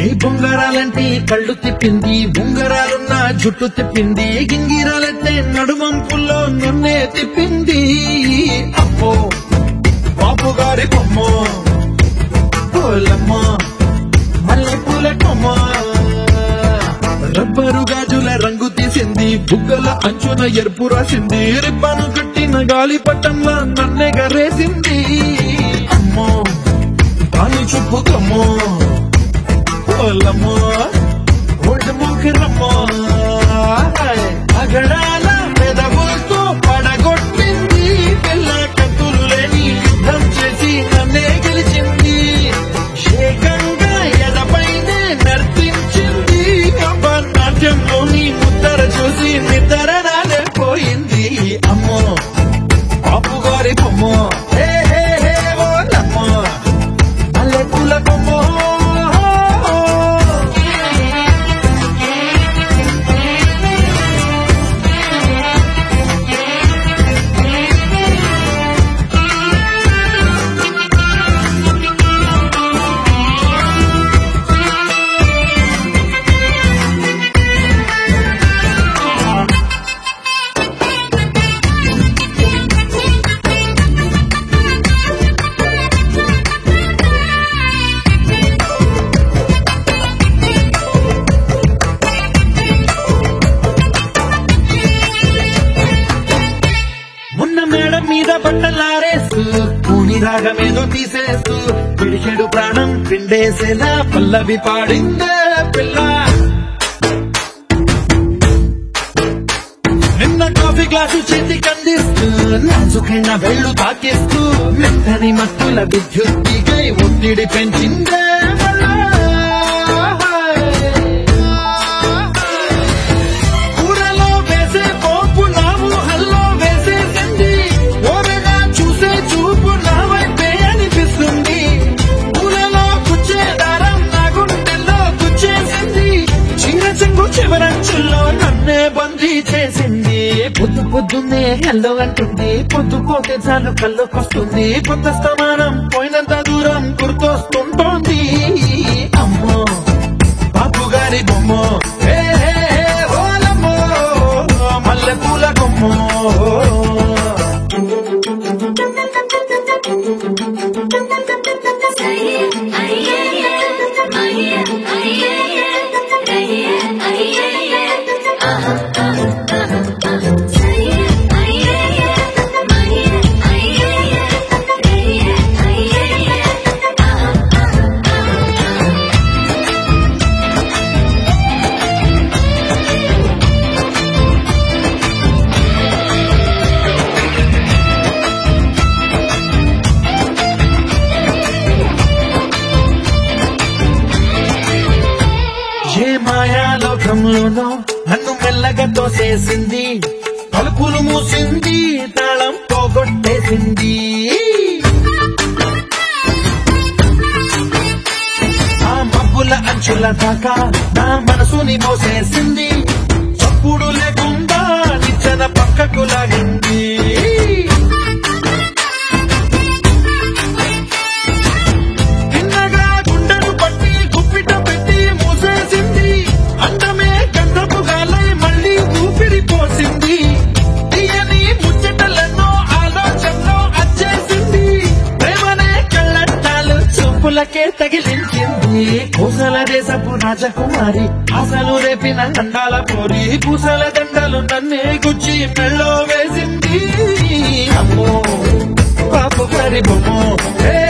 ఏ బొంగరాలంటే కళ్ళు తిప్పింది ఉంగరాలున్న జుట్టు తిప్పింది గింగిరాలైతే నడుమంపుల్లో నన్నే తిప్పింది అమ్మో బాబు గారి బొమ్మ పోలమ్మ మల్లెపూల కొమ్మ రబ్బరు గాజుల రంగు తీసింది బుగ్గల అంచున ఎరుపు రాసింది రిబ్బను కట్టిన గాలి పట్టంలా నన్నే గరేసింది అమ్మో పాలు చుప్పుకమ్మో పోలమ్మో ఓల్డ్ ముఖరమ్మో అగడాల పెదవులతో పడగొట్టింది పిల్ల కత్తులు లేని యుద్ధం చేసి నన్నే గెలిచింది ఏకంగా ఎడపైనే నర్తించింది నాట్యంలోని ముద్దర చూసి నిద్ర నానే పోయింది అమ్మో పాపు గారి బొమ్మ హే హే హే ఓలమ్మ మల్లెపూల కొమ్మ మొన్న మేడం మీద బట్టలారేస్తూ పూని రాగమేదో తీసేస్తూ పిడిచెడు ప్రాణం పిండేసేలా పల్లవి పాడిందే పిల్ల నిన్న కాఫీ గ్లాసు చేతి కందిస్తూ నాజుకైన వెళ్ళు తాకిస్తూ మెత్తని మత్తుల విద్యుత్తికై ఒత్తిడి పెంచిందే మళ్ళా. కూరలో వేసే పోపు నా ఊహల్లో వేసేసింది ఓరగా చూసే చూపు నా వైపే అనిపిస్తుంది పూలలో గుచ్చే దారం నా గుండెల్లో గుచ్చేసింది చీర చెంగు చివరంచుల్లో నన్నే బందీ చేసింది పొద్దు పొద్దున్నే హెల్లో అంటుంది పొద్దుపోతే చాలు కళ్ళకొస్తుంది కొత్త స్థమానం పోయినంత దూరం గుర్తొస్తుంటోంది అమ్మో బాబు గారి బొమ్మ హే హే హే ఓలమ్మో మల్లె పూల కొమ్మ ఏ మాయా లోకంలోనో నన్ను మెల్లగా తోసేసింది తలుపులు మూసింది తాళం పోగొట్టేసింది ఆ మబ్బుల అంచుల దాకా నా మనసుని మోసేసింది చప్పుడు లేకుండా నిచ్చెన పక్కకు లాగింది తిన్నగా గుండెను పట్టి గుప్పిట పెట్టి మూసేసింది అందమే గంధపు గాలై మళ్ళీ ఊపిరి పోసింది తీయని ముచ్చటలెన్నో ఆలోచనలో అచ్చేసింది ప్రేమనే కళ్ళట్టాలు చూపులకే తగిలించింది పూసల దేశపు రాజకుమారి ఆశలు రేపిన దండాల పోరి పూసల దండలు నన్నే గుచ్చి మెళ్ళో వేసింది అమ్మో పాపు గారి బొమ్మ హే